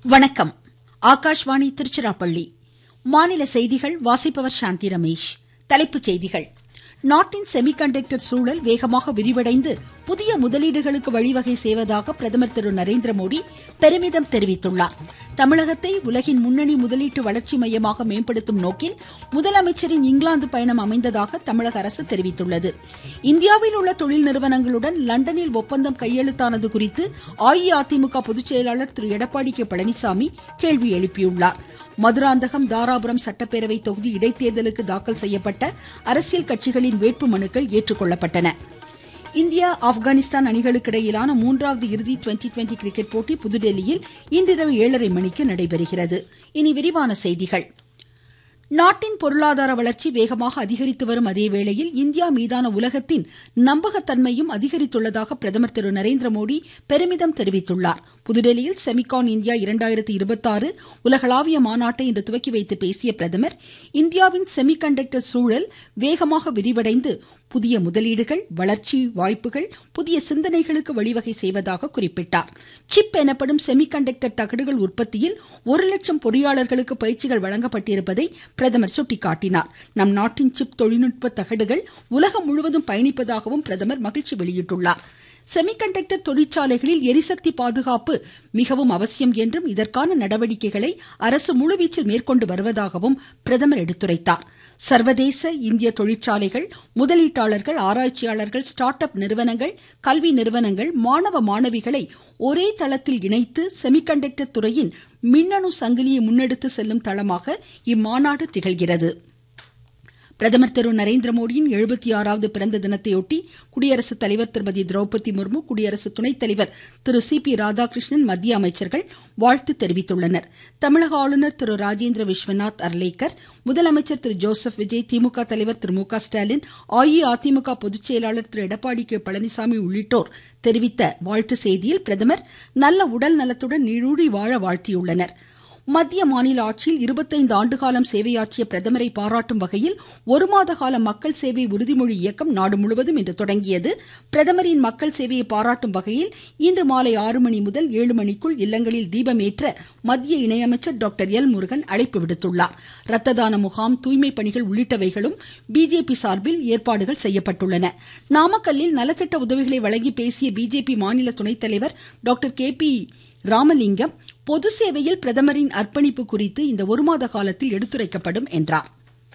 வணக்கம் ஆகாஷ்வாணி திருச்சிராப்பள்ளி மாநில செய்திகள் வாசிப்பவர் சாந்தி ரமேஷ் தலைப்புச் செய்திகள் நாட்டின் செமிகண்டக்டர் சூழல் வேகமாக விரிவடைந்து புதிய முதலீடுகளுக்கு வழிவகை செய்வதாக பிரதமர் திரு நரேந்திரமோடி பெருமிதம் தெரிவித்துள்ளார் தமிழகத்தை உலகின் முன்னணி முதலீட்டு வளர்ச்சி மையமாக மேம்படுத்தும் நோக்கில் முதலமைச்சரின் இங்கிலாந்து பயணம் அமைந்ததாக தமிழக அரசு தெரிவித்துள்ளது இந்தியாவில் உள்ள தொழில் நிறுவனங்களுடன் லண்டனில் ஒப்பந்தம் கையெழுத்தானது குறித்து அஇஅதிமுக பொதுச் செயலாளர் திரு எடப்பாடி கே பழனிசாமி கேள்வி எழுப்பியுள்ளார் மதுராந்தகம் தாராபுரம் சட்டப்பேரவை தொகுதி இடைத்தேர்தலுக்கு தாக்கல் செய்யப்பட்ட அரசியல் கட்சிகளின் வேட்புமனுக்கள் ஏற்றுக்கொள்ளப்பட்டன இந்தியா ஆப்கானிஸ்தான் அணிகளுக்கு இடையிலான மூன்றாவது இறுதி டுவெண்டி டுவெண்டி கிரிக்கெட் போட்டி புதுதில்லியில் இன்றிரவு ஏழரை மணிக்கு நடைபெறுகிறது இனி விரிவான செய்திகள் நாட்டின் பொருளாதார வளர்ச்சி வேகமாக அதிகரித்து வரும் அதேவேளையில் இந்தியா மீதான உலகத்தின் நம்பகத்தன்மையும் அதிகரித்துள்ளதாக பிரதமர் திரு நரேந்திரமோடி பெருமிதம் தெரிவித்துள்ளார் புதுதில்லியில் செமிகான் இந்தியா இரண்டாயிரத்தி இருபத்தாறு உலகளாவிய மாநாட்டை இன்று துவக்கி வைத்து பேசிய பிரதமர் இந்தியாவின் செமிகண்டக்டர் சூழல் வேகமாக விரிவடைந்து புதிய முதலீடுகள் வளர்ச்சி வாய்ப்புகள் புதிய சிந்தனைகளுக்கு வழிவகை செய்வதாக குறிப்பிட்டார் சிப் எனப்படும் செமிகண்டக்டர் தகடுகள் உற்பத்தியில் ஒரு லட்சம் பொறியாளர்களுக்கு பயிற்சிகள் வழங்கப்பட்டிருப்பதை பிரதமர் சுட்டிக்காட்டினார் நம் நாட்டின் சிப் தொழில்நுட்ப தகடுகள் உலகம் முழுவதும் பயணிப்பதாகவும் பிரதமர் மகிழ்ச்சி வெளியிட்டுள்ளார் செமிகண்டக்டர் தொழிற்சாலைகளில் எரிசக்தி பாதுகாப்பு மிகவும் அவசியம் என்றும் இதற்கான நடவடிக்கைகளை அரசு முழுவீச்சில் மேற்கொண்டு வருவதாகவும் பிரதமர் எடுத்துரைத்தார் சர்வதேச இந்திய தொழிற்சாலைகள் முதலீட்டாளர்கள் ஆராய்ச்சியாளர்கள் ஸ்டார்ட் அப் நிறுவனங்கள் கல்வி நிறுவனங்கள் மாணவ மாணவிகளை ஒரே தளத்தில் இணைத்து செமிகண்டக்டர் துறையின் மின்னணு சங்கிலியை முன்னெடுத்து செல்லும் தளமாக இம்மாநாடு திகழ்கிறது பிரதமர் திரு நரேந்திரமோடியின் எழுபத்தி ஆறாவது பிறந்த தினத்தையொட்டி குடியரசுத் தலைவர் திருமதி திரௌபதி முர்மு குடியரசு துணைத் தலைவர் திரு சி பி ராதாகிருஷ்ணன் மத்திய அமைச்சர்கள் வாழ்த்து தெரிவித்துள்ளனர் தமிழக ஆளுநர் திரு ராஜேந்திர விஸ்வநாத் அர்லேக்கர் முதலமைச்சர் திரு ஜோசப் விஜய் திமுக தலைவர் திரு மு க ஸ்டாலின் அஇஅதிமுக பொதுச் செயலாளர் திரு எடப்பாடி கே பழனிசாமி உள்ளிட்டோர் தெரிவித்த வாழ்த்து செய்தியில் பிரதமர் நல்ல உடல் நலத்துடன் நீடூழி வாழ வாழ்த்தியுள்ளனர் மத்திய மாநில ஆட்சியில் இருபத்தைந்து ஆண்டுகாலம் சேவையாற்றிய பிரதமரை பாராட்டும் வகையில் ஒரு மாத கால மக்கள் சேவை உறுதிமொழி இயக்கம் நாடு முழுவதும் இன்று தொடங்கியது பிரதமரின் மக்கள் சேவையை பாராட்டும் வகையில் இன்று மாலை ஆறு மணி முதல் ஏழு மணிக்குள் இல்லங்களில் தீபமேற்ற மத்திய இணையமைச்சர் டாக்டர் எல் முருகன் அழைப்பு விடுத்துள்ளார் ரத்த தான முகாம் தூய்மை பணிகள் உள்ளிட்டவைகளும் பிஜேபி சார்பில் ஏற்பாடுகள் செய்யப்பட்டுள்ளன நாமக்கல்லில் நலத்திட்ட உதவிகளை வழங்கி பேசிய பிஜேபி மாநில துணைத் தலைவர் டாக்டர் கே பி ராமலிங்கம் பொது சேவையில் பிரதமரின் அர்ப்பணிப்பு குறித்து இந்த ஒரு மாத காலத்தில் எடுத்துரைக்கப்படும் என்றார்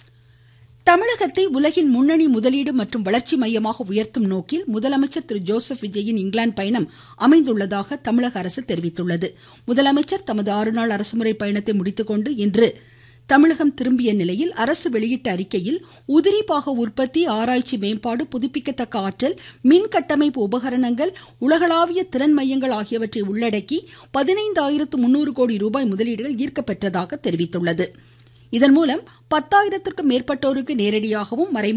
தமிழகத்தை உலகின் முன்னணி முதலீடு மற்றும் வளர்ச்சி மையமாக உயர்த்தும் நோக்கில் முதலமைச்சர் திரு ஜோசப் விஜயின் இங்கிலாந்து பயணம் அமைந்துள்ளதாக தமிழக அரசு தெரிவித்துள்ளது முதலமைச்சர் தமது ஆறு நாள் அரசுமுறை பயணத்தை முடித்துக்கொண்டு இன்று தமிழகம் திரும்பிய நிலையில் அரசு வெளியிட்ட அறிக்கையில் உதிரி பாக உற்பத்தி ஆராய்ச்சி மேம்பாடு புதுப்பிக்கத்தக்க ஆற்றல் மின் கட்டமைப்பு உபகரணங்கள் உலகளாவிய திறன் மையங்கள் ஆகியவற்றை உள்ளடக்கி பதினைந்தாயிரத்து முன்னூறு கோடி ரூபாய் முதலீடுகள் ஈர்க்கப்பெற்றதாக தெரிவித்துள்ளது இதன் மூலம் பத்தாயிரத்திற்கும் மேற்பட்டோருக்கு நேரடியாகவும் மறைமுக